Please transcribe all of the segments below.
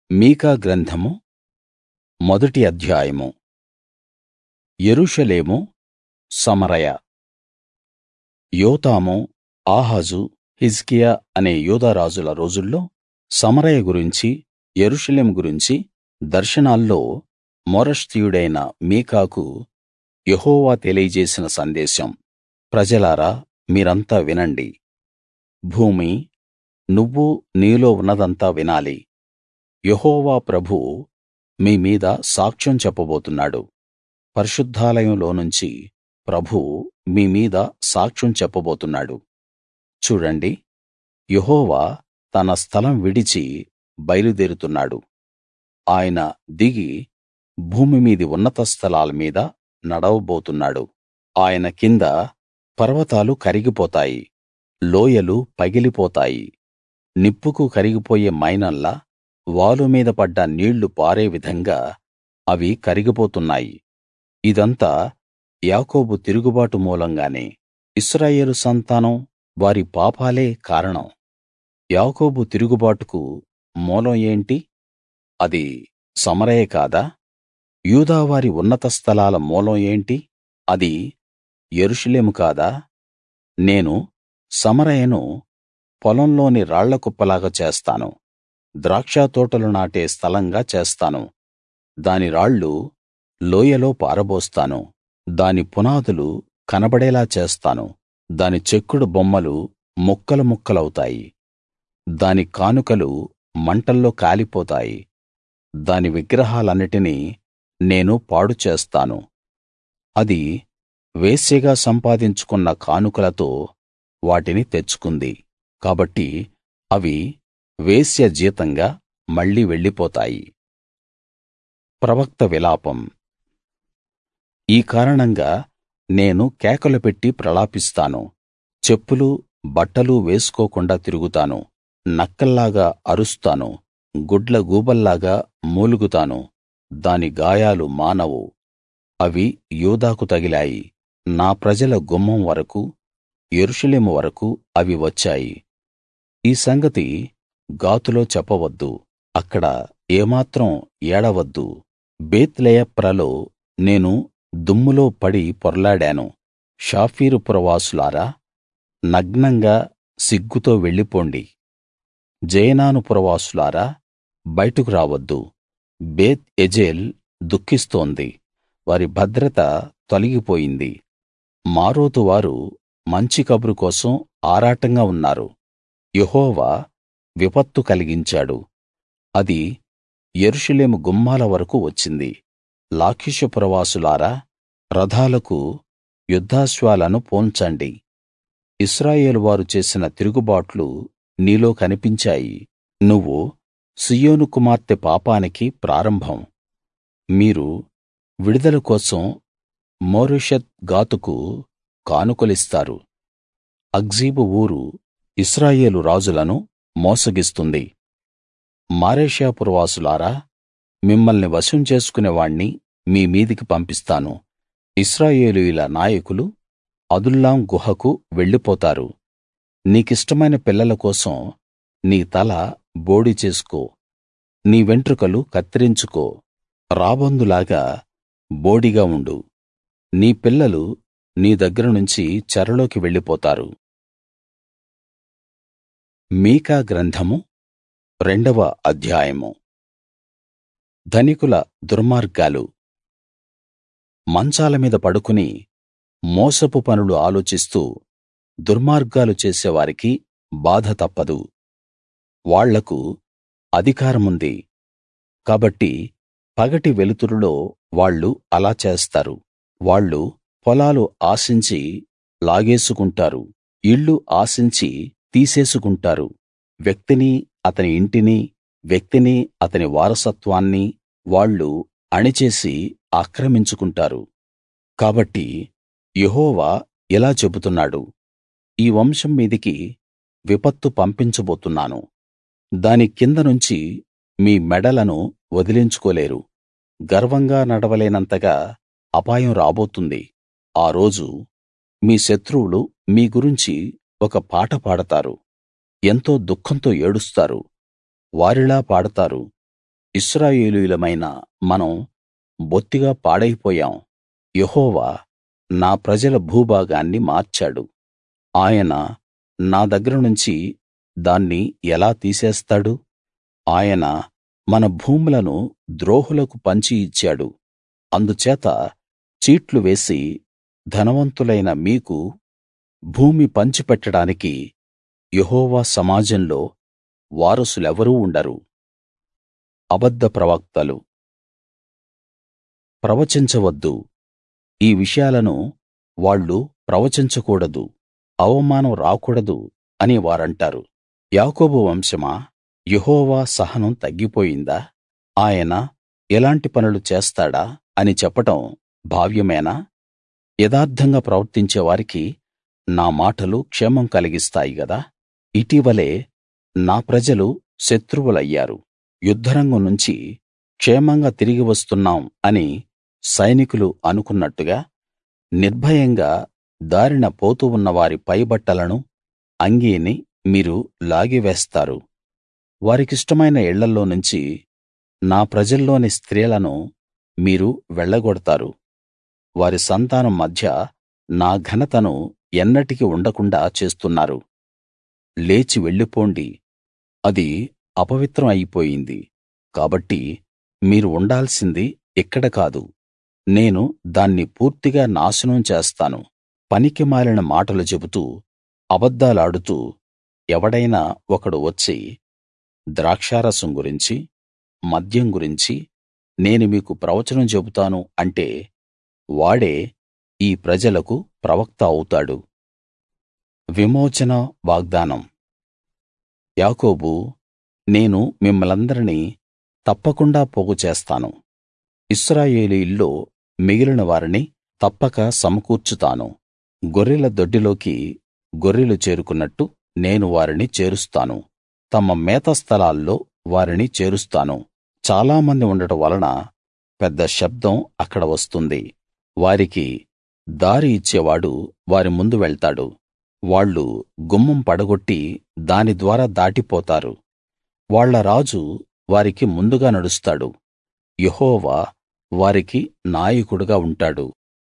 మీకా గ్రంథము మొదటి అధ్యాయము యెరూషలేము సమరయ యోతాము ఆహాజు హిజ్కియా అనే యూదా రాజుల రోజుల్లో సమరయ గురించి యెరూషలేము గురించి దర్శనాల్లో మోరష్తీయుడైన మీకాకు యెహోవా తెలియజేసిన సందేశం ప్రజలారా మీరంతా వినండి భూమీ నువ్వూ నీలో ఉన్నదంతా వినాలి యెహోవా ప్రభువు మీ మీద సాక్ష్యం చెప్పబోతున్నాడు పరిశుద్ధాలయంలోనుంచి ప్రభువు మీ మీద సాక్ష్యం చెప్పబోతున్నాడు చూడండి యెహోవా తన స్థలం విడిచి బయలుదేరుతున్నాడు ఆయన దిగి భూమి మీది ఉన్నత స్థలాల మీద నడవబోతున్నాడు ఆయన కింద పర్వతాలు కరిగిపోతాయి లోయలు పగిలిపోతాయి నిప్పుకు కరిగిపోయే మైనంలా వాలు మీద పడ్డ నీళ్లు పారే విధంగా అవి కరిగిపోతున్నాయి ఇదంతా యాకోబు తిరుగుబాటు మూలంగానే ఇశ్రాయేలు సంతానం వారి పాపాలే కారణం యాకోబు తిరుగుబాటుకు మూలం ఏంటి అది సమరయ కాదా యూదా వారి ఉన్నత స్థలాల మూలం ఏంటి అది యెరూషలేము కాదా నేను సమరయను పొలంలోని రాళ్ల కుప్పలాగా చేస్తాను ద్రాక్షతోటలు నాటే స్థలంగా చేస్తాను దాని రాళ్లు లోయలో పారబోస్తాను దాని పునాదులు కనబడేలా చేస్తాను దాని చెక్కుడు బొమ్మలు ముక్కలు ముక్కలవుతాయి దాని కానుకలు మంటల్లో కాలిపోతాయి దాని విగ్రహాలన్నిటినీ నేను పాడు చేస్తాను అది వేశ్యగా సంపాదించుకున్న కానుకలతో వాటిని తెచ్చుకుంది కాబట్టి అవి వేశ్య జీతంగా మళ్ళీ వెళ్ళిపోతాయి ప్రవక్త విలాపం ఈ కారణంగా నేను కేకలు పెట్టి ప్రలాపిస్తాను చెప్పులు బట్టలు వేసుకోకుండా తిరుగుతాను నక్కల్లాగా అరుస్తాను గుడ్లగూబల్లాగా మూలుగుతాను దాని గాయాలు మానవు అవి యూదాకు తగిలాయి నా ప్రజల గుమ్మం వరకూ యెరూషలేము వరకూ అవి వచ్చాయి ఈ సంగతి గాతులో చెప్పవద్దు అక్కడ ఏమాత్రం ఏడవద్దు బేత్లెయప్రలో నేను దుమ్ములో పడి పొర్లాడాను షాఫీరు పురవాసులారా నగ్నంగా సిగ్గుతో వెళ్ళిపోండి జయనాను పురవాసులారా బయటకు రావద్దు బేత్ ఎజేల్ దుఃఖిస్తోంది వారి భద్రత తొలగిపోయింది మారోతు వారు మంచి కబురు కోసం ఆరాటంగా ఉన్నారు యెహోవా విపత్తు కలిగించాడు అది యెరూషలేము గుమ్మాల వరకూ వచ్చింది లాకీషు పురవాసులారా రథాలకు యుద్ధాశ్వాలను పూన్చండి ఇశ్రాయేలు వారు చేసిన తిరుగుబాట్లు నీలో కనిపించాయి నువ్వు సీయోను కుమార్తె పాపానికి ప్రారంభం మీరు విడుదల కోసం మోరెషెత్ గాతుకు కానుకలిస్తారు అక్జీబు ఊరు ఇశ్రాయేలు రాజులను మోసగిస్తుంది మారేషా పురవాసులారా మిమ్మల్ని వశం చేసుకునేవాణ్ణి మీ మీదికి పంపిస్తాను ఇశ్రాయేలీయుల నాయకులు అదుల్లాం గుహకు వెళ్ళిపోతారు నీకిష్టమైన పిల్లల కోసం నీ తల బోడి చేసుకో నీ వెంట్రుకలు కత్తిరించుకో రాబందులాగా బోడిగా ఉండు నీ పిల్లలు నీ దగ్గర నుంచి చెరలోకి వెళ్ళిపోతారు మీకా గ్రంథము రెండవ అధ్యాయము ధనికుల దుర్మార్గాలు మంచాల మీద పడుకుని మోసపు పనులు ఆలోచిస్తూ దుర్మార్గాలు చేసేవారికి బాధ తప్పదు వాళ్లకు అధికారముంది కాబట్టి పగటి వెలుతురులో వాళ్ళు అలా చేస్తారు వాళ్ళు పొలాలు ఆశించి లాగేసుకుంటారు ఇళ్ళు ఆశించి తీసేసుకుంటారు వ్యక్తిని అతని ఇంటిని వ్యక్తిని అతని వారసత్వాన్ని వాళ్ళు అణిచేసి ఆక్రమించుకుంటారు కాబట్టి యెహోవా ఇలా చెబుతున్నాడు ఈ వంశం మీదికి విపత్తు పంపించబోతున్నాను దాని కింద నుంచి మీ మెడలను వదిలించుకోలేరు గర్వంగా నడవలేనంతగా అపాయం రాబోతుంది ఆ రోజు మీ శత్రువులు మీ గురించి ఒక పాట పాడతారు ఎంతో దుఃఖంతో ఏడుస్తారు వారిలా పాడతారు ఇశ్రాయేలీయులమైన మనం బొత్తిగా పాడైపోయాం యెహోవా నా ప్రజల భూభాగాన్ని మార్చాడు ఆయన నా దగ్గర నుంచి దాన్ని ఎలా తీసేస్తాడు ఆయన మన భూములను ద్రోహులకు పంచి ఇచ్చాడు అందుచేత చీట్లు వేసి ధనవంతులైన మీకు భూమి పంచిపెట్టడానికి యెహోవా సమాజంలో వారసులెవరూ ఉండరు అబద్ధ ప్రవక్తలు ప్రవచించవద్దు ఈ విషయాలను వాళ్ళు ప్రవచించకూడదు అవమానం రాకూడదు అని వారంటారు యాకోబు వంశమా యెహోవా సహనం తగ్గిపోయిందా ఆయన ఎలాంటి పనులు చేస్తాడా అని చెప్పడం భావ్యమేనా యథార్థంగా ప్రవర్తించే వారికి నా మాటలు క్షేమం కలిగిస్తాయి గదా ఇటీవలే నా ప్రజలు శత్రువులయ్యారు యుద్ధరంగం నుంచి క్షేమంగా తిరిగి వస్తున్నాం అని సైనికులు అనుకున్నట్టుగా నిర్భయంగా దారిన పోతూ ఉన్న వారి పైబట్టలను అంగీని మీరు లాగివేస్తారు వారికిష్టమైన ఇళ్ళల్లో నుంచి నా ప్రజల్లోని స్త్రీలను మీరు వెళ్ళగొడతారు వారి సంతానం మధ్య నా ఘనతను ఎన్నటికీ ఉండకుండా చేస్తున్నారు లేచి వెళ్ళిపోండి అది అపవిత్రం అయిపోయింది కాబట్టి మీరు ఉండాల్సింది ఇక్కడ కాదు నేను దాన్ని పూర్తిగా నాశనం చేస్తాను పనికిమాలిన మాటలు చెబుతూ అబద్ధాలాడుతూ ఎవడైనా ఒకడు వచ్చి ద్రాక్షారసం గురించి మద్యం గురించి నేను మీకు ప్రవచనం చెబుతాను అంటే వాడే ఈ ప్రజలకు ప్రవక్త అవుతాడు విమోచన వాగ్దానం యాకోబూ నేను మిమ్మల్నందరినీ తప్పకుండా పోగు చేస్తాను ఇశ్రాయేలీయుల్లో మిగిలిన వారిని తప్పక సమకూర్చుతాను గొర్రెల దొడ్డిలోకి గొర్రెలు చేరుకున్నట్టు నేను వారిని చేరుస్తాను తమ మేత స్థలాల్లో వారిని చేరుస్తాను చాలామంది ఉండడం వలన పెద్ద శబ్దం అక్కడ వస్తుంది వారికి దారి ఇచ్చేవాడు వారి ముందు వెళ్తాడు వాళ్ళు గుమ్మం పడగొట్టి దాని ద్వారా దాటిపోతారు వాళ్ళ రాజు వారికి ముందుగా నడుస్తాడు యెహోవా వారికి నాయకుడుగా ఉంటాడు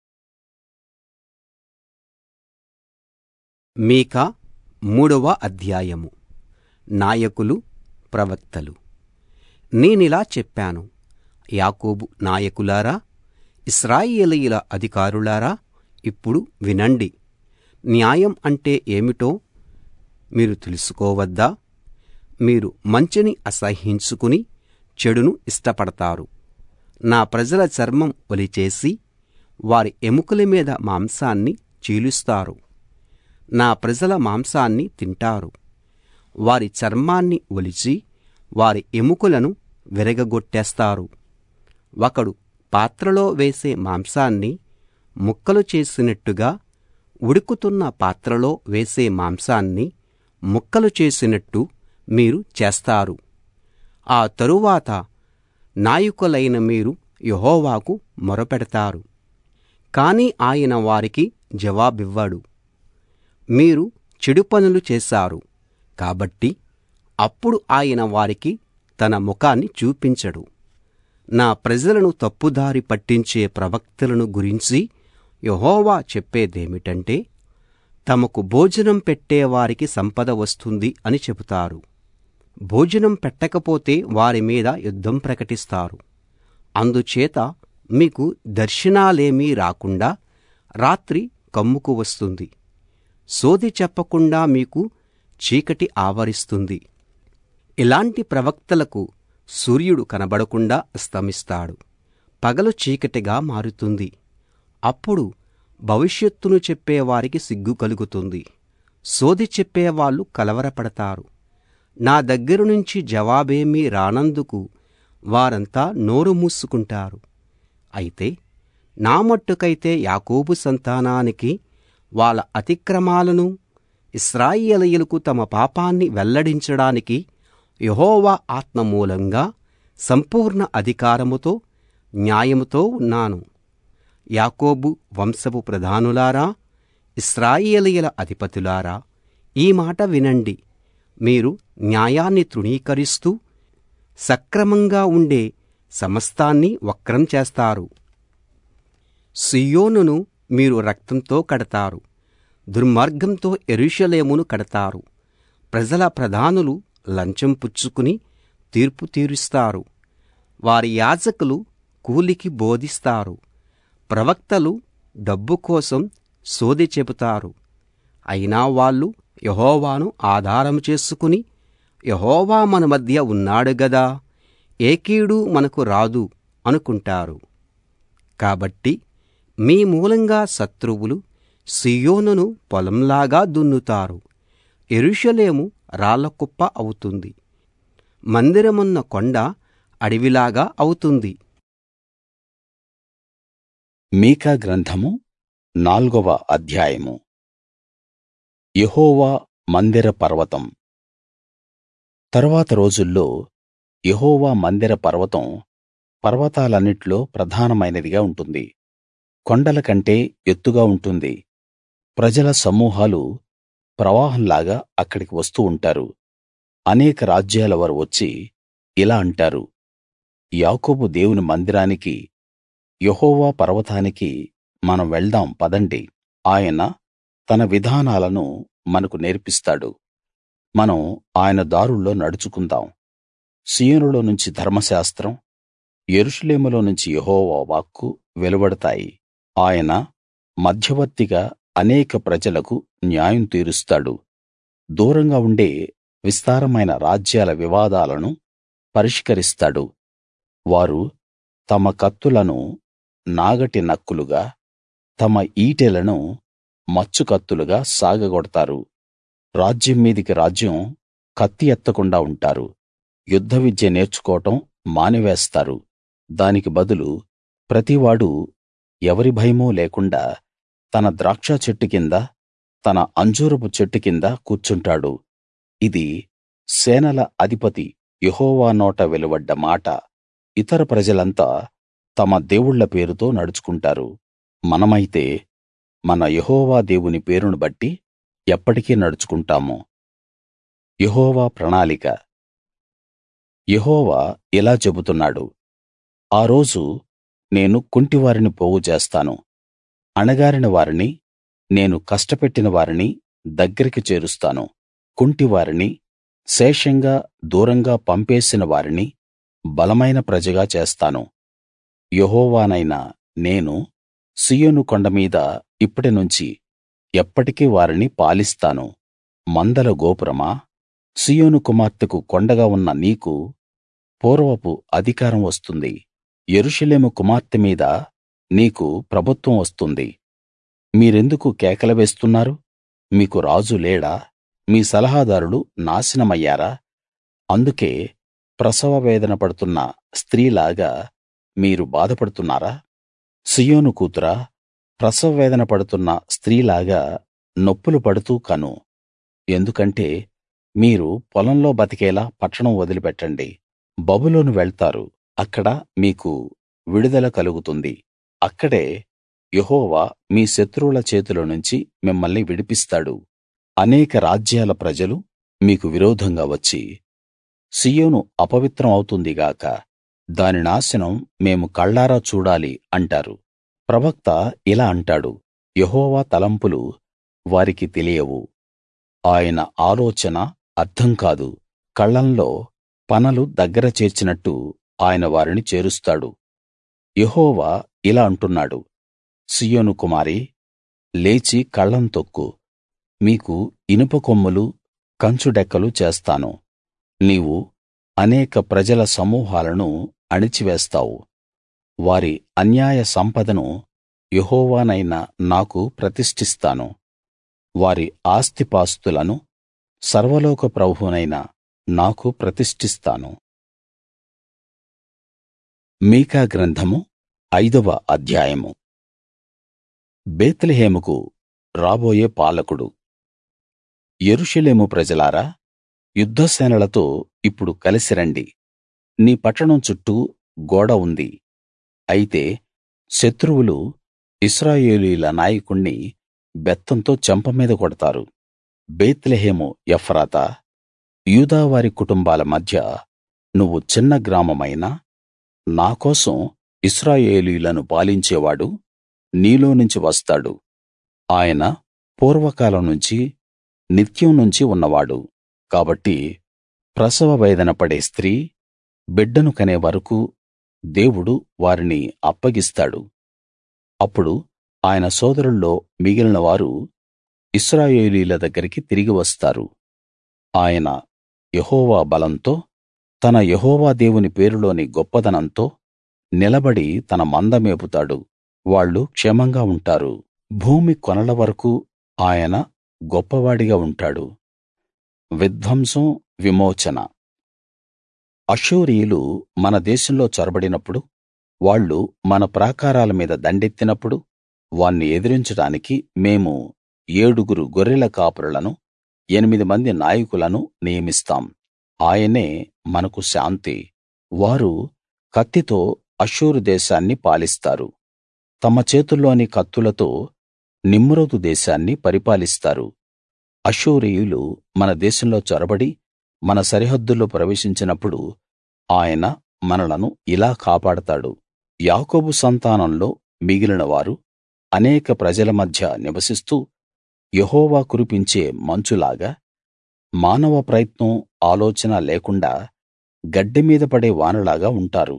మీకా మూడవ అధ్యాయము నాయకులు ప్రవక్తలు నేనిలా చెప్పాను యాకోబు నాయకులారా ఇశ్రాయేలీయుల అధికారులారా ఇప్పుడు వినండి న్యాయం అంటే ఏమిటో మీరు తెలుసుకోవద్దా మీరు మంచిని అసహ్యించుకుని చెడును ఇష్టపడతారు నా ప్రజల చర్మం ఒలిచేసి వారి ఎముకల మీద మాంసాన్ని చీలుస్తారు నా ప్రజల మాంసాన్ని తింటారు వారి చర్మాన్ని ఒలిచి వారి ఎముకలను విరగగొట్టేస్తారు ఒకడు పాత్రలో వేసే మాంసాన్ని ముక్కలు చేసినట్టుగా ఉడుకుతున్న పాత్రలో వేసే మాంసాన్ని ముక్కలు చేసినట్టు మీరు చేస్తారు ఆ తరువాత నాయకులైన మీరు యెహోవాకు మొరపెడతారు కాని ఆయన వారికి జవాబివ్వడు మీరు చెడు పనులు చేశారు కాబట్టి అప్పుడు ఆయన వారికి తన ముఖాన్ని చూపించడు నా ప్రజలను తప్పుదారి పట్టించే ప్రవక్తలను గురించి యెహోవా చెప్పేదేమిటంటే తమకు భోజనం పెట్టేవారికి సంపద వస్తుంది అని చెబుతారు భోజనం పెట్టకపోతే వారి మీద యుద్ధం ప్రకటిస్తారు అందుచేత మీకు దర్శనాలేమీ రాకుండా రాత్రి కమ్ముకు వస్తుంది సోది చెప్పకుండా మీకు చీకటి ఆవరిస్తుంది ఇలాంటి ప్రవక్తలకు సూర్యుడు కనబడకుండా అస్తమిస్తాడు పగలు చీకటిగా మారుతుంది అప్పుడు భవిష్యత్తును చెప్పేవారికి సిగ్గు కలుగుతుంది సోది చెప్పేవాళ్ళు కలవరపడతారు నా దగ్గర నుంచి జవాబేమీ రానందుకు వారంతా నోరు మూసుకుంటారు అయితే నా మట్టుకైతే యాకోబు సంతానానికి వాళ్ళ అతిక్రమాలను ఇశ్రాయేలీయులకు తమ పాపాన్ని వెల్లడించడానికి యెహోవా ఆత్మ మూలంగా సంపూర్ణ అధికారముతో న్యాయముతో ఉన్నాను యాకోబు వంశపు ప్రధానులారా ఇశ్రాయేలీయుల అధిపతులారా ఈ మాట వినండి మీరు న్యాయాన్ని తృణీకరిస్తూ సక్రమంగా ఉండే సమస్తాన్ని వక్రం చేస్తారు సియోనును మీరు రక్తంతో కడతారు దుర్మార్గంతో యెరూషలేమును కడతారు ప్రజల ప్రధానులు లంచం పుచ్చుకుని తీర్పు తీరుస్తారు వారి యాజకులు కూలికి బోధిస్తారు ప్రవక్తలు డబ్బు కోసం సోదె చెబుతారు అయినా వాళ్ళు యెహోవాను ఆధారం చేసుకుని యెహోవా మన మధ్య ఉన్నాడు గదా ఏ కీడు మనకు రాదు అనుకుంటారు కాబట్టి మీ మూలంగా శత్రువులు సీయోనును పొలంలాగా దున్నుతారు యెరూషలేము రాళ్లకుప్ప అవుతుంది మందిరమున్న కొండ అడవిలాగా అవుతుంది మీకా గ్రంథము నాల్గవ అధ్యాయము యెహోవా మందిర పర్వతం తరువాత రోజుల్లో యెహోవా మందిర పర్వతం పర్వతాలన్నిట్లో ప్రధానమైనదిగా ఉంటుంది కొండల కంటే ఎత్తుగా ఉంటుంది ప్రజల సమూహాలు ప్రవాహంలాగా అక్కడికి వస్తూ ఉంటారు అనేక రాజ్యాల వారు వచ్చి ఇలా అంటారు యాకోబు దేవుని మందిరానికి యెహోవా పర్వతానికి మనం వెళ్దాం పదండి ఆయన తన విధానాలను మనకు నేర్పిస్తాడు మనం ఆయన దారుల్లో నడుచుకుందాం సీయోనులో నుంచి ధర్మశాస్త్రం యెరూషలేములో నుంచి యెహోవా వాక్కు వెలువడతాయి ఆయన మధ్యవర్తిగా అనేక ప్రజలకు న్యాయం తీరుస్తాడు దూరంగా ఉండే విస్తారమైన రాజ్యాల వివాదాలను పరిష్కరిస్తాడు వారు తమ కత్తులను నాగటి నక్కులుగా తమ ఈటెలను మచ్చు కత్తులుగా సాగగొడతారు రాజ్యం మీదికి రాజ్యం కత్తి ఎత్తకుండా ఉంటారు యుద్ధ విద్య నేర్చుకోవటం మానివేస్తారు దానికి బదులు ప్రతివాడూ ఎవరి భయమూ లేకుండా తన ద్రాక్ష చెట్టు కింద తన అంజూరపు చెట్టు కింద కూర్చుంటాడు ఇది సేనల అధిపతి యెహోవా నోట వెలువడ్డ మాట ఇతర ప్రజలంతా తమ దేవుళ్ళ పేరుతో నడుచుకుంటారు మనమైతే మన యెహోవా దేవుని పేరును బట్టి ఎప్పటికీ నడుచుకుంటాము యెహోవా ప్రణాళిక యెహోవా ఇలా చెబుతున్నాడు ఆ రోజు నేను కుంటివారిని పోగు చేస్తాను అణగారిన వారిని నేను కష్టపెట్టిన వారిని దగ్గరికి చేరుస్తాను కుంటివారిని శేషంగా దూరంగా పంపేసిన వారిని బలమైన ప్రజగా చేస్తాను యెహోవానైన నేను సీయోను కొండ మీద ఇప్పటినుంచి ఎప్పటికీ వారిని పాలిస్తాను మందల గోపురమా సీయోను కుమార్తెకు కొండగా ఉన్న నీకు పూర్వపు అధికారం వస్తుంది యెరూషలేము కుమార్తె మీద నీకు ప్రభుత్వం వస్తుంది మీరెందుకు కేకలు వేస్తున్నారు మీకు రాజు లేడా మీ సలహాదారులు నాశనమయ్యారా అందుకే ప్రసవ వేదన పడుతున్న స్త్రీలాగా మీరు బాధపడుతున్నారా సియోను కూతురా ప్రసవ వేదన పడుతున్న స్త్రీలాగా నొప్పులు పడుతూ కను ఎందుకంటే మీరు పొలంలో బతికేలా పట్టణం వదిలిపెట్టండి బబులోను వెళ్తారు అక్కడ మీకు విడుదల కలుగుతుంది అక్కడే యెహోవా మీ శత్రువుల చేతిలో నుంచి మిమ్మల్ని విడిపిస్తాడు అనేక రాజ్యాల ప్రజలు మీకు విరోధంగా వచ్చి సీయోను అపవిత్రం అవుతుంది గాక దాని నాశనం మేము కళ్ళారా చూడాలి అంటారు ప్రవక్త ఇలా అంటాడు యెహోవా తలంపులు వారికి తెలియవు ఆయన ఆలోచన అర్థం కాదు కళ్ళంలో పనలు దగ్గర చేర్చినట్టు ఆయన వారిని చేరుస్తాడు యెహోవా ఇలా అంటున్నాడు సీయోను కుమారీ లేచి కళ్ళం తొక్కు మీకు ఇనుప కొమ్ములు కంచు డెక్కలు చేస్తాను నీవు అనేక ప్రజల సమూహాలను అణిచివేస్తావు వారి అన్యాయ సంపదను యెహోవానైన నాకు ప్రతిష్ఠిస్తాను వారి ఆస్తిపాస్తులను సర్వలోక ప్రభువునైన నాకు ప్రతిష్ఠిస్తాను మీకా గ్రంథము ఐదవ అధ్యాయము బేత్లెహేముకు రాబోయే పాలకుడు యెరూషలేము ప్రజలారా యుద్ధసేనలతో ఇప్పుడు కలిసి రండి నీ పట్టణం చుట్టూ గోడ ఉంది అయితే శత్రువులు ఇశ్రాయేలీయుల నాయకుణ్ణి బెత్తంతో చెంప మీద కొడతారు బేత్లెహేము ఎఫ్రాతా యూదావారి కుటుంబాల మధ్య నువ్వు చిన్న గ్రామమైనా నా కోసం ఇశ్రాయేలీయులను పాలించేవాడు నీలో నుంచి వస్తాడు ఆయన పూర్వకాలం నుంచి నిత్యం నుంచి ఉన్నవాడు కాబట్టి ప్రసవ వేదన పడే స్త్రీ బిడ్డను కనే వరకూ దేవుడు వారిని అప్పగిస్తాడు అప్పుడు ఆయన సోదరుల్లో మిగిలిన వారు ఇశ్రాయేలీయుల దగ్గరికి తిరిగి వస్తారు ఆయన యెహోవా బలంతో తన యెహోవా దేవుని పేరులోని గొప్పదనంతో నిలబడి తన మంద మేపుతాడు వాళ్ళు క్షేమంగా ఉంటారు భూమి కొనల వరకూ ఆయన గొప్పవాడిగా ఉంటాడు విధ్వంసం విమోచన అష్షూరీయులు మన దేశంలో చొరబడినప్పుడు వాళ్ళు మన ప్రాకారాల మీద దండెత్తినప్పుడు వాన్ని ఎదిరించడానికి మేము ఏడుగురు గొర్రెల కాపరులను ఎనిమిది మంది నాయకులను నియమిస్తాం ఆయనే మనకు శాంతి వారు కత్తితో అష్షూరు దేశాన్ని పాలిస్తారు తమ చేతుల్లోని కత్తులతో నిమ్రోదు దేశాన్ని పరిపాలిస్తారు అష్షూరీయులు మన దేశంలో చొరబడి మన సరిహద్దుల్లో ప్రవేశించినప్పుడు ఆయన మనలను ఇలా కాపాడతాడు యాకోబు సంతానంలో మిగిలిన వారు అనేక ప్రజల మధ్య నివసిస్తూ యెహోవా కురిపించే మంచులాగా మానవ ప్రయత్నం ఆలోచన లేకుండా గడ్డి మీద పడే వానలాగా ఉంటారు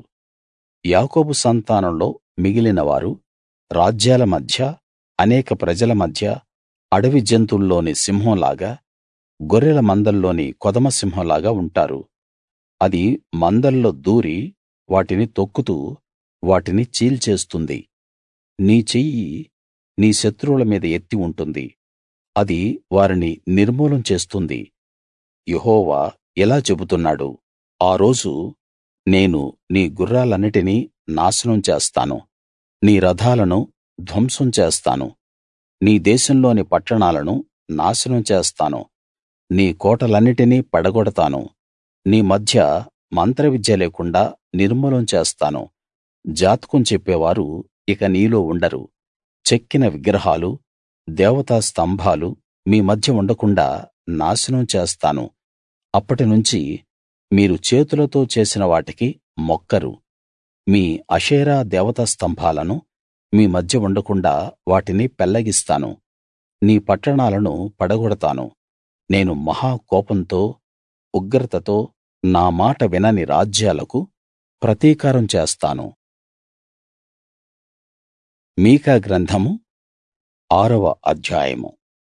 యాకోబు సంతానంలో మిగిలిన వారు రాజ్యాల మధ్య అనేక ప్రజల మధ్య అడవి జంతువుల్లోని సింహంలాగా గొర్రెల మందల్లోని కొదమ సింహంలాగా ఉంటారు అది మందల్లో దూరి వాటిని తొక్కుతూ వాటిని చీల్చేస్తుంది నీ చెయ్యి నీ శత్రువుల మీద ఎత్తి ఉంటుంది అది వారిని నిర్మూలం చేస్తుంది యెహోవా ఇలా చెబుతున్నాడు ఆ రోజు నేను నీ గుర్రాలన్నిటినీ నాశనం చేస్తాను నీ రథాలను ధ్వంసం చేస్తాను నీ దేశంలోని పట్టణాలను నాశనం చేస్తాను నీ కోటలన్నిటినీ పడగొడతాను నీ మధ్య మంత్రవిద్య లేకుండా నిర్మూలం చేస్తాను జాతకం చెప్పేవారు ఇక నీలో ఉండరు చెక్కిన విగ్రహాలు దేవతా స్తంభాలు మీ మధ్య ఉండకుండాా నాశనం చేస్తాను అప్పటినుంచి మీరు చేతులతో చేసిన వాటికి మొక్కరు మీ అషేరా దేవతా స్తంభాలను మీ మధ్య ఉండకుండాా వాటిని పెల్లగిస్తాను నీ పట్టణాలను పడగొడతాను నేను మహా కోపంతో ఉగ్రతతో నా మాట వినని రాజ్యాలకు ప్రతీకారం చేస్తాను మీకా గ్రంథము ఆరవ అధ్యాయము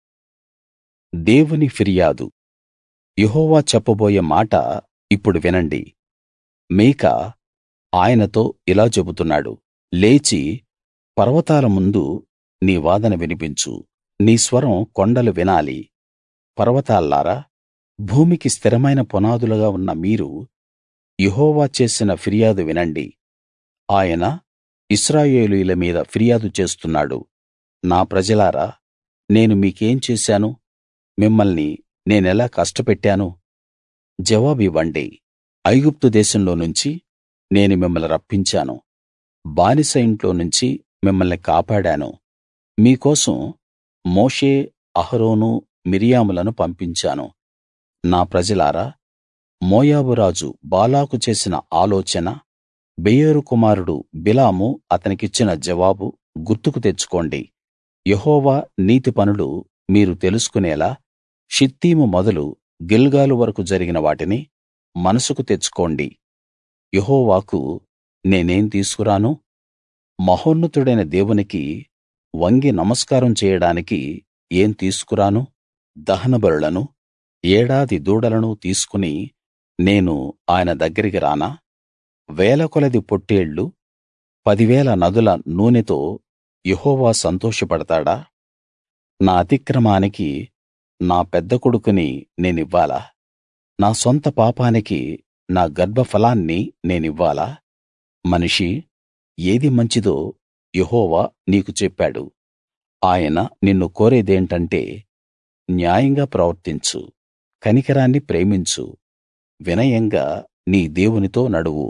దేవుని ఫిర్యాదు యెహోవా చెప్పబోయే మాట ఇప్పుడు వినండి మీకా ఆయనతో ఇలా చెబుతున్నాడు లేచి పర్వతాల ముందు నీ వాదన వినిపించు నీ స్వరం కొండలు వినాలి పర్వతాల్లారా భూమికి స్థిరమైన పునాదులుగా ఉన్న మీరు యెహోవా చేసిన ఫిర్యాదు వినండి ఆయన ఇశ్రాయేలీయుల మీద ఫిర్యాదు చేస్తున్నాడు నా ప్రజలారా నేను మీకేం చేశాను మిమ్మల్ని నేనెలా కష్టపెట్టాను జవాబివ్వండి ఐగుప్తు దేశంలో నుంచి నేను మిమ్మల్ని రప్పించాను బానిస ఇంట్లో నుంచి మిమ్మల్ని కాపాడాను మీకోసం మోషే అహరోను మిర్యాములను పంపించాను నా ప్రజలారా మోయాబు రాజు బాలాకు చేసిన ఆలోచన బెయోరు కుమారుడు బిలాము అతనికిచ్చిన జవాబు గుర్తుకు తెచ్చుకోండి యెహోవా నీతి పనులు మీరు తెలుసుకునేలా షిత్తీము మొదలు గిల్గాలు వరకు జరిగిన వాటిని మనసుకు తెచ్చుకోండి యెహోవాకు నేనేం తీసుకురాను మహోన్నతుడైన దేవునికి వంగి నమస్కారం చేయడానికి ఏం తీసుకురాను దహనబలులను ఏడాది దూడలను తీసుకుని నేను ఆయన దగ్గరికి రానా వేల కొలది పొట్టేళ్లు పదివేల నదుల నూనెతో యెహోవా సంతోషపడతాడా నా అతిక్రమానికి నా పెద్ద కొడుకుని నేనివ్వాలా నా సొంత పాపానికి నా గర్భఫలాన్ని నేనివ్వాలా మనిషీ ఏది మంచిదో యెహోవా నీకు చెప్పాడు ఆయన నిన్ను కోరేదేంటంటే న్యాయంగా ప్రవర్తించు కనికరాన్ని ప్రేమించు వినయంగా నీ దేవునితో నడువు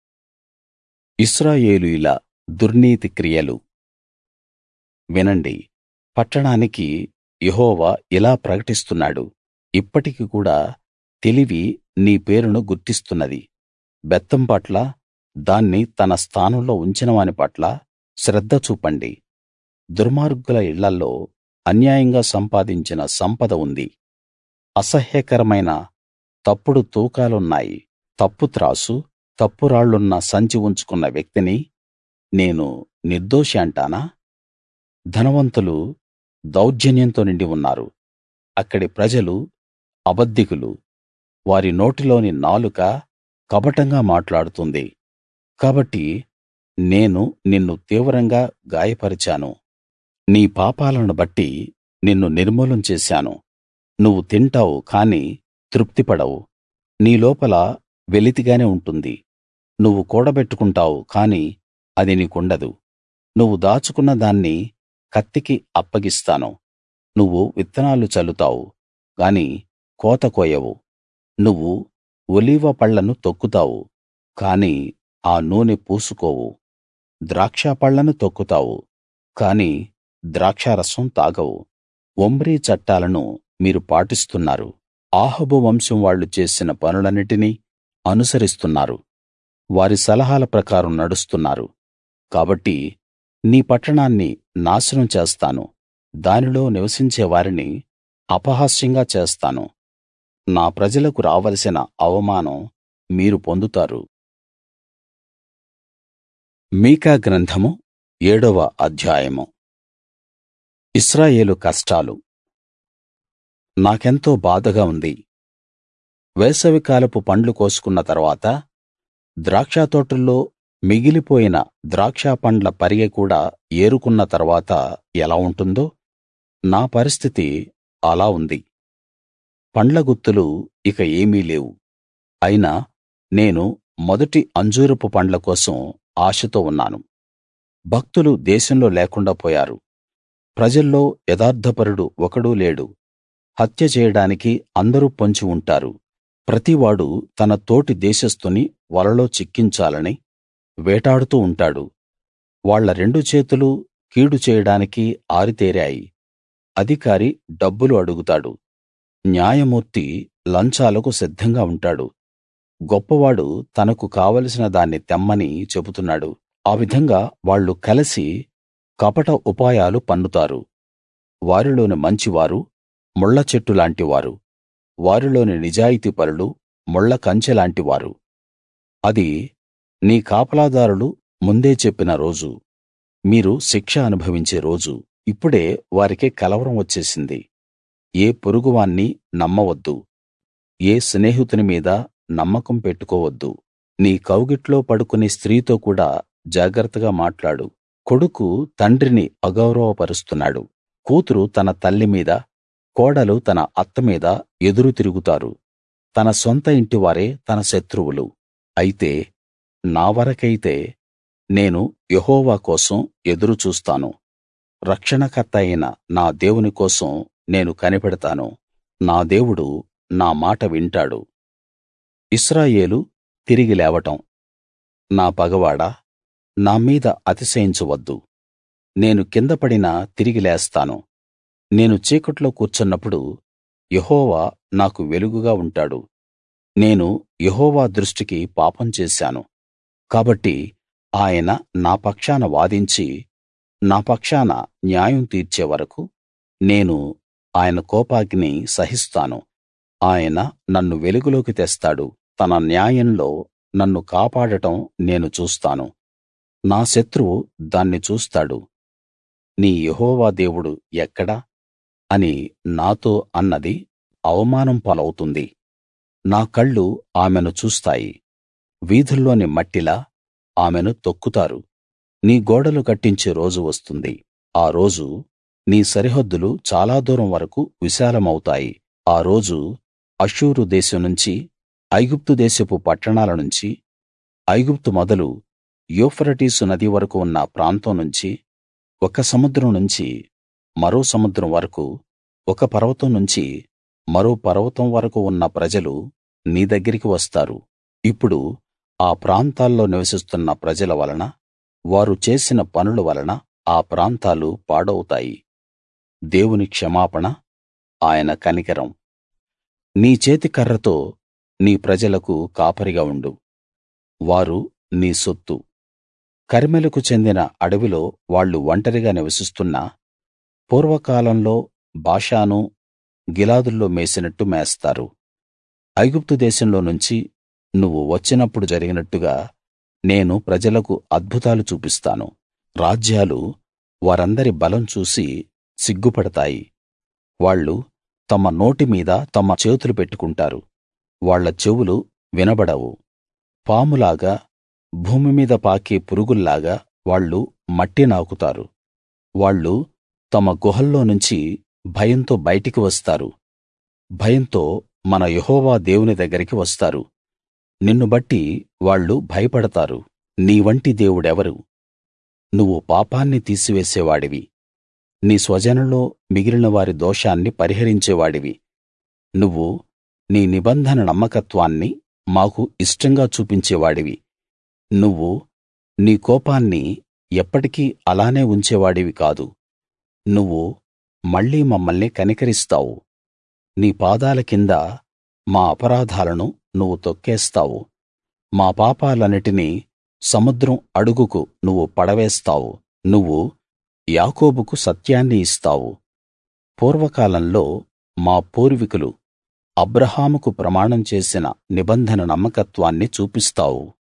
ఇశ్రాయేలీయుల దుర్నీతి క్రియలు వినండి పట్టణానికి యెహోవా ఇలా ప్రకటిస్తున్నాడు ఇప్పటికి కూడా తెలివి నీ పేరును గుర్తిస్తున్నది బెత్తం పట్ల దాన్ని తన స్థానంలో ఉంచినవాని పట్ల శ్రద్ధ చూపండి దుర్మార్గుల ఇళ్ళల్లో అన్యాయంగా సంపాదించిన సంపద ఉంది అసహ్యకరమైన తప్పుడు తూకాలున్నాయి తప్పు త్రాసు తప్పు రాళ్లున్న సంచి ఉంచుకున్న వ్యక్తిని నేను నిర్దోషి అంటానా ధనవంతులు దౌర్జన్యంతో నిండి ఉన్నారు అక్కడి ప్రజలు అబద్ధికులు వారి నోటిలోని నాలుక కపటంగా మాట్లాడుతుంది కాబట్టి నేను నిన్ను తీవ్రంగా గాయపరిచాను నీ పాపాలను బట్టి నిన్ను నిర్మూలం చేశాను నువ్వు తింటావు కాని తృప్తిపడవు నీ లోపల వెలితిగానే ఉంటుంది నువ్వు కూడబెట్టుకుంటావు కాని అది నీకుండదు నువ్వు దాచుకున్న దాన్ని కత్తికి అప్పగిస్తాను నువ్వు విత్తనాలు చల్లుతావు గాని కోత కోయవు నువ్వు ఒలీవ పళ్ళను తొక్కుతావు కాని ఆ నూనె పూసుకోవు ద్రాక్ష పళ్ళను తొక్కుతావు కాని ద్రాక్షారసం తాగవు ఒమ్రీ చట్టాలను మీరు పాటిస్తున్నారు ఆహబు వంశం వాళ్ళు చేసిన పనులన్నిటినీ అనుసరిస్తున్నారు వారి సలహాల ప్రకారం నడుస్తున్నారు కాబట్టి నీ పట్టణాన్ని నాశనం చేస్తాను దానిలో నివసించే వారిని అపహాస్యంగా చేస్తాను నా ప్రజలకు రావలసిన అవమానం మీరు పొందుతారు మీకా గ్రంథము ఏడవ అధ్యాయము ఇశ్రాయేలు కష్టాలు నాకెంతో బాధగా ఉంది వేసవికాలపు పండ్లు కోసుకున్న తరువాత ద్రాక్షతోటల్లో మిగిలిపోయిన ద్రాక్ష పండ్ల పరిగె కూడా ఏరుకున్న తరువాత ఎలా ఉంటుందో నా పరిస్థితి అలా ఉంది పండ్ల గుత్తులు ఇక ఏమీ లేవు అయినా నేను మొదటి అంజూరపు పండ్ల కోసం ఆశతో ఉన్నాను భక్తులు దేశంలో లేకుండా పోయారు ప్రజల్లో యథార్థపరుడు ఒకడూ లేడు హత్య చేయడానికి అందరూ పొంచి ఉంటారు ప్రతివాడు తన తోటి దేశస్థుని వలలో చిక్కించాలని వేటాడుతూ ఉంటాడు వాళ్ళ రెండు చేతులూ కీడు చేయడానికి ఆరితేరాయి అధికారి డబ్బులు అడుగుతాడు న్యాయమూర్తి లంచాలకు సిద్ధంగా ఉంటాడు గొప్పవాడు తనకు కావలసిన దాన్ని తెమ్మని చెబుతున్నాడు ఆ విధంగా వాళ్ళు కలసి కపట ఉపాయాలు పన్నుతారు వారిలోని మంచివారు ముళ్ళ చెట్టు లాంటివారు వారిలోని నిజాయితీపరులు ముళ్ళ కంచె లాంటివారు అది నీ కాపలాదారులు ముందే చెప్పిన రోజు మీరు శిక్ష అనుభవించే రోజు ఇప్పుడే వారికి కలవరం వచ్చేసింది ఏ పొరుగువాణ్ణి నమ్మవద్దు ఏ స్నేహితుని మీద నమ్మకం పెట్టుకోవద్దు నీ కౌగిట్లో పడుకునే స్త్రీతో కూడా జాగ్రత్తగా మాట్లాడు కొడుకు తండ్రిని అగౌరవపరుస్తున్నాడు కూతురు తన తల్లి మీద కోడలు తన అత్త మీద ఎదురు తిరుగుతారు తన సొంత ఇంటివారే తన శత్రువులు అయితే నా వరకైతే నేను యెహోవా కోసం ఎదురు చూస్తాను రక్షణకర్త అయిన నా దేవుని కోసం నేను కనిపెడతాను నా దేవుడు నా మాట వింటాడు ఇశ్రాయేలు తిరిగి లేవటం నా పగవాడా నా మీద అతిశయించవద్దు నేను కింద పడినా తిరిగి లేస్తాను నేను చీకట్లో కూర్చున్నప్పుడు యెహోవా నాకు వెలుగుగా ఉంటాడు నేను యెహోవా దృష్టికి పాపం చేశాను కాబట్టి ఆయన నా పక్షాన వాదించి నా పక్షాన న్యాయం తీర్చే వరకు నేను ఆయన కోపాగ్ని సహిస్తాను ఆయన నన్ను వెలుగులోకి తెస్తాడు తన న్యాయంలో నన్ను కాపాడటం నేను చూస్తాను నా శత్రువు దాన్ని చూస్తాడు నీ యెహోవా దేవుడు ఎక్కడ అని నాతో అన్నది అవమానం పాలవుతుంది నా కళ్ళు ఆమెను చూస్తాయి వీధుల్లోని మట్టిలా ఆమెను తొక్కుతారు నీ గోడలు కట్టించే రోజు వస్తుంది ఆ రోజు నీ సరిహద్దులు చాలా దూరం వరకు విశాలమవుతాయి ఆ రోజు అష్షూరు దేశం నుంచి ఐగుప్తు దేశపు పట్టణాల నుంచి ఐగుప్తు మొదలు యూఫ్రటీసు నది వరకు ఉన్న ప్రాంతం నుంచి ఒక సముద్రం నుంచి మరో సముద్రం వరకు ఒక పర్వతం నుంచి మరో పర్వతం వరకు ఉన్న ప్రజలు నీ దగ్గరికి వస్తారు ఇప్పుడు ఆ ప్రాంతాల్లో నివసిస్తున్న ప్రజల వలన వారు చేసిన పనుల వలన ఆ ప్రాంతాలు పాడవుతాయి దేవుని క్షమాపణ ఆయన కనికరం నీ చేతి కర్రతో నీ ప్రజలకు కాపరిగా ఉండు వారు నీ సొత్తు కర్మెలకు చెందిన అడవిలో వాళ్ళు ఒంటరిగా నివసిస్తున్నా పూర్వకాలంలో బాషాను గిలాదుల్లో మేసినట్టు మేస్తారు ఐగుప్తు దేశంలో నుంచి నువ్వు వచ్చినప్పుడు జరిగినట్టుగా నేను ప్రజలకు అద్భుతాలు చూపిస్తాను రాజ్యాలు వారందరి బలం చూసి సిగ్గుపడతాయి వాళ్ళు తమ నోటి మీద తమ చేతులు పెట్టుకుంటారు వాళ్ళ చెవులు వినబడవు పాములాగా భూమి మీద పాకే పురుగుల్లాగా వాళ్ళు మట్టి నాకుతారు వాళ్ళు తమ గుహల్లో నుంచి భయంతో బయటికి వస్తారు భయంతో మన యెహోవా దేవుని దగ్గరికి వస్తారు నిన్ను బట్టి వాళ్ళు భయపడతారు నీ వంటి దేవుడెవరు నువ్వు పాపాన్ని తీసివేసేవాడివి నీ స్వజనంలో మిగిలిన వారి దోషాన్ని పరిహరించేవాడివి నువ్వు నీ నిబంధన నమ్మకత్వాన్ని మాకు ఇష్టంగా చూపించేవాడివి నువ్వు నీ కోపాన్ని ఎప్పటికీ అలానే ఉంచేవాడివి కాదు నువ్వు మళ్ళీ మమ్మల్ని కనికరిస్తావు నీ పాదాల కింద మా అపరాధాలను నువ్వు తొక్కేస్తావు మా పాపాలన్నిటినీ సముద్రం అడుగుకు నువ్వు పడవేస్తావు నువ్వు యాకోబుకు సత్యాన్ని ఇస్తావు పూర్వకాలంలో మా పూర్వీకులు అబ్రాహాముకు ప్రమాణం చేసిన నిబంధన నమ్మకత్వాన్ని చూపిస్తావు